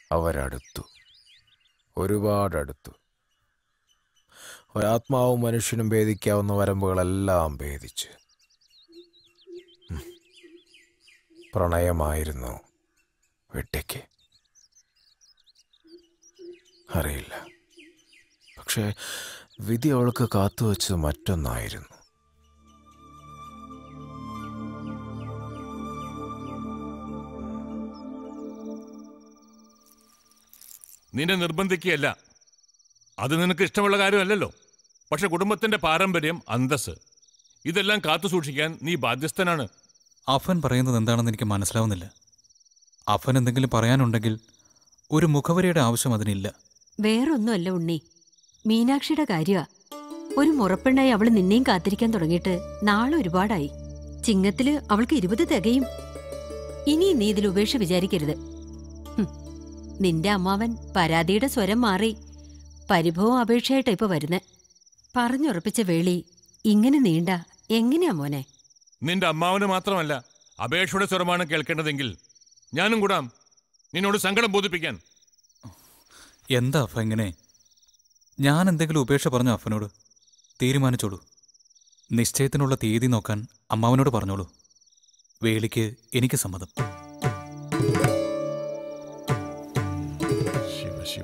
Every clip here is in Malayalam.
അവരടുത്തു ഒരുപാടടുത്തു ഒരാത്മാവും മനുഷ്യനും ഭേദിക്കാവുന്ന വരമ്പുകളെല്ലാം ഭേദിച്ച് ഉം. പ്രണയമായിരുന്നു വെട്ടിക്ക് അറിയില്ല പക്ഷേ വിധി അവൾക്ക് കാത്തുവച്ചത് മറ്റൊന്നായിരുന്നു നിന്നെ നിർബന്ധിക്കുകയല്ല അത് നിനക്ക് ഇഷ്ടമുള്ള കാര്യമല്ലല്ലോ പക്ഷെ കുടുംബത്തിന്റെ പാരമ്പര്യം അന്തസ് ഇതെല്ലാം കാത്തു സൂക്ഷിക്കാൻ നീ ബാധ്യസ്ഥനാണ് അഫൻ പറയുന്നത് എന്താണെന്ന് എനിക്ക് മനസ്സിലാവുന്നില്ല അഫൻ എന്തെങ്കിലും പറയാനുണ്ടെങ്കിൽ ഒരു മുഖവരിയുടെ ആവശ്യം അതിനില്ല വേറൊന്നുമല്ല ഉണ്ണി മീനാക്ഷിയുടെ കാര്യമാ ഒരു മുറപ്പെണ്ണായി അവള് നിന്നെയും കാത്തിരിക്കാൻ തുടങ്ങിയിട്ട് നാളെ ഒരുപാടായി ചിങ്ങത്തില് അവൾക്ക് ഇരുപത് തികയും ഇനി നീ ഇതിൽ ഉപേക്ഷ വിചാരിക്കരുത് ഹും. നിന്റെ അമ്മാവൻ പരാതിയുടെ സ്വരം മാറി പരിഭവം അപേക്ഷയായിട്ടാ ഇപ്പൊ വരുന്നേ പറഞ്ഞുറപ്പിച്ച വേളി ഇങ്ങനെ നീണ്ട എങ്ങനെയാ മോനെ നിന്റെ അമ്മാവന് മാത്രമല്ല അപേക്ഷയുടെ സ്വരമാണ് കേൾക്കേണ്ടതെങ്കിൽ ഞാനും കൂടാം നിന്നോട് സങ്കടം ബോധിപ്പിക്കാൻ എന്താ അഫ ഇങ്ങനെ ഞാൻ എന്തെങ്കിലും ഉപേക്ഷ പറഞ്ഞു അഫനോട് തീരുമാനിച്ചോളൂ നിശ്ചയത്തിനുള്ള തീയതി നോക്കാൻ അമ്മാവനോട് പറഞ്ഞോളൂ വേളിക്ക് എനിക്ക് സമ്മതം ശിവ ശിവ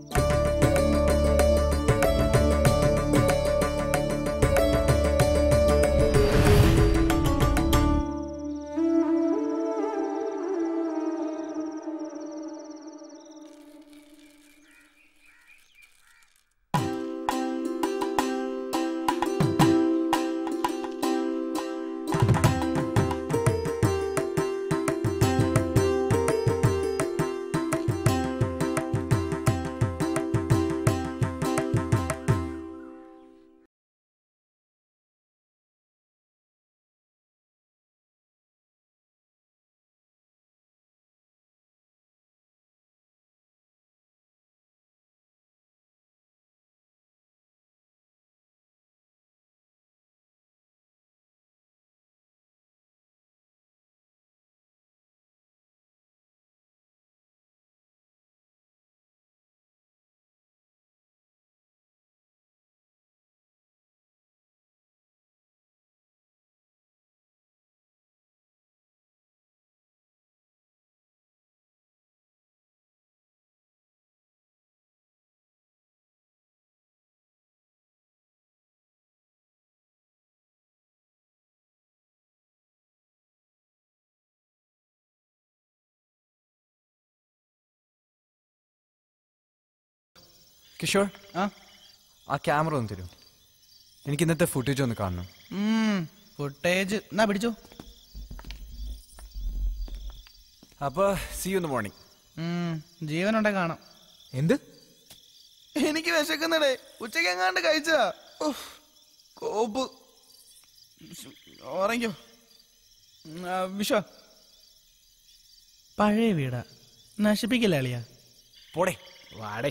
കിഷോർ ആ ആ ക്യാമറ ഒന്ന് തരൂ എനിക്ക് ഇന്നത്തെ ഫുട്ടേജ് ഒന്ന് കാണണം ഫുട്ടേജ് എന്നാ പിടിച്ചോ അപ്പൊ സി യു ഇൻ മോർണിംഗ് ഉം, ജീവനുണ്ടെ കാണാം എന്ത് എനിക്ക് വിശക്കുന്നടേ ഉച്ചയ്ക്ക് എങ്ങാണ്ട് കഴിച്ചാ ഉഫ്, കോപ്പ് ഉറങ്ങിക്കോ ഉം, ആ, വിശ്വ പഴയ വീടാ നശിപ്പിക്കില്ല അളിയ പോടേ വാടേ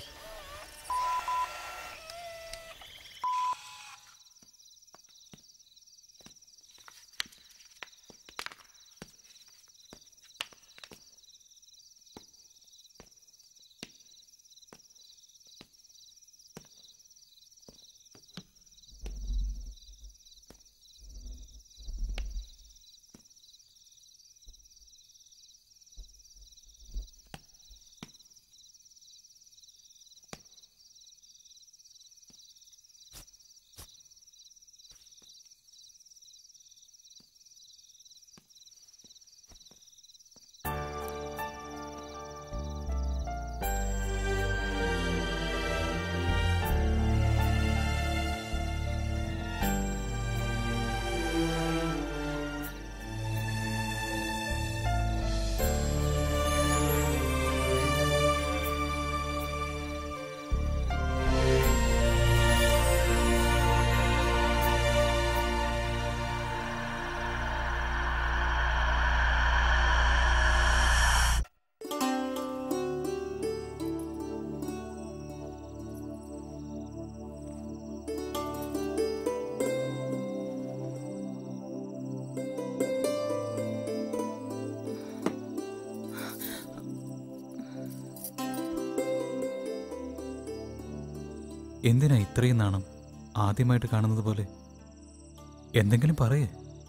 എന്തിനാ ഇത്രയും നാണം ആദ്യമായിട്ട് കാണുന്നത് പോലെ എന്തെങ്കിലും പറയേ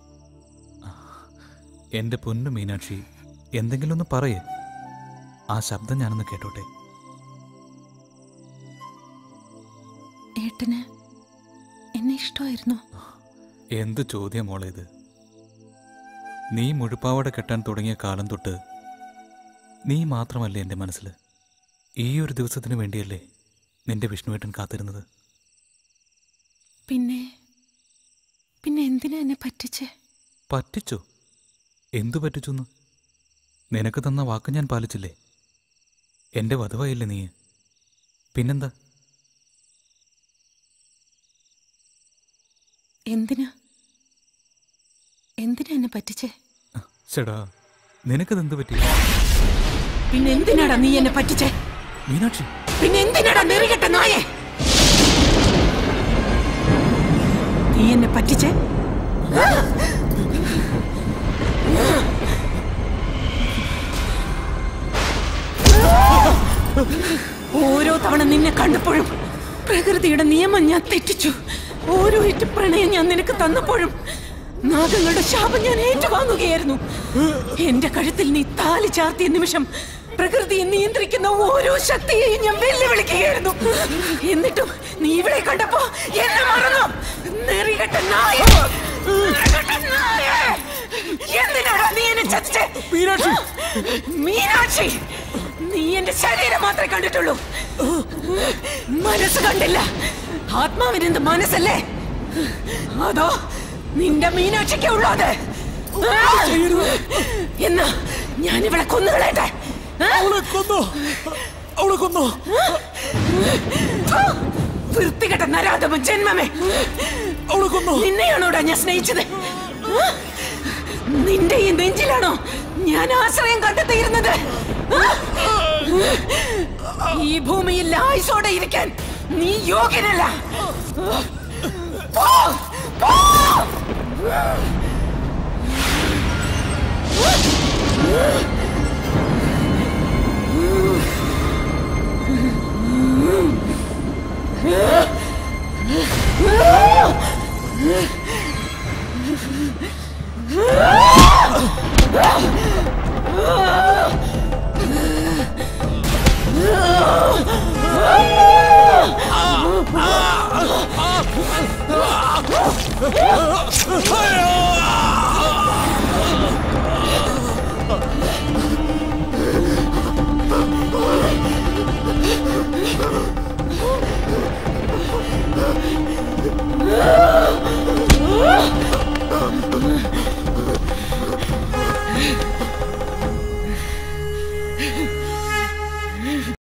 എൻ്റെ പൊന്നു മീനാക്ഷി എന്തെങ്കിലും ഒന്ന് പറയേ ആ ശബ്ദം ഞാനൊന്ന് കേട്ടോട്ടെ ഏട്ടന് എന്നെ ഇഷ്ടമായിരുന്നു എന്ത് ചോദ്യം മോളെ ഇത് നീ മുഴുപ്പാവട കെട്ടാൻ തുടങ്ങിയ കാലം തൊട്ട് നീ മാത്രമല്ലേ എൻ്റെ മനസ്സിൽ ഈ ഒരു ദിവസത്തിന് വേണ്ടിയല്ലേ നിന്റെ വിഷ്ണുവേട്ടൻ കാത്തിരുന്നത് പിന്നെ പിന്നെ എന്തിനാ എന്നെ പറ്റിച്ചേ പറ്റിച്ചോ എന്തു പറ്റിച്ചെന്ന് നിനക്ക് തന്ന വാക്ക് ഞാൻ പാലിച്ചില്ലേ എൻ്റെ വധവായില്ലേ നീ പിന്നെന്താ എന്തിനാ എന്തിനാ എന്നെ പറ്റിച്ചേ ചേടാ നിനക്കതെന്ത് പറ്റി പിന്നെ എന്തിനാടാ നീ എന്നെ പറ്റിച്ചേ മീനാക്ഷി പിന്നെ എന്തിനാടാ നെറികെട്ട നായെ നീ എന്നെ പറ്റിച്ചേ ഓരോ തവണ നിന്നെ കണ്ടപ്പോഴും പ്രകൃതിയുടെ നിയമം ഞാൻ തെറ്റിച്ചു ഓരോ ഇറ്റ് പ്രണയം ഞാൻ നിനക്ക് തന്നപ്പോഴും നാഗങ്ങളുടെ ശാപം ഞാൻ ഏറ്റുവാങ്ങുകയായിരുന്നു എന്റെ കഴുത്തിൽ നീ താലി ചാർത്തിയ നിമിഷം പ്രകൃതിയെ നിയന്ത്രിക്കുന്ന ഓരോ ശക്തിയെയും ഞാൻ വെല്ലുവിളിക്കുകയായിരുന്നു എന്നിട്ടും നീ ഇവിടെ കണ്ടപ്പോ എന്നെ മറന്നു നെറികെട്ട നായ നെറികെട്ട നായ. എന്തിനാടാ നീ എന്നെ ചതിച്ചേ മീനാക്ഷി മീനാക്ഷി നീ എന്റെ ശരീരം മാത്രമേ കണ്ടിട്ടുള്ളൂ മനസ്സ് കണ്ടില്ല ആത്മാവിനെന്ത് മനസ്സല്ലേ അതോ നിന്റെ മീനാക്ഷിക്ക് ഉള്ളത് എന്നാ ഞാൻ ഇവിടെ കൊന്നുകളയട്ടെ കൊന്നു അവളെ കൊന്നു വൃത്തികെട്ട നരാധമ ജന്മമേ അവളെ കൊന്നു നിന്നെയാണോടാ ഞാൻ സ്നേഹിച്ചത് ആ? നിന്റെ ഈ നെഞ്ചിലാണോ ഞാൻ ആശ്രയം കണ്ടെത്തിയിരുന്നത് ആ? ഈ ഭൂമിയിൽ ആയുസോടെ ഇരിക്കാൻ നീ യോഗ്യനല്ല പോ! പോ! Ah!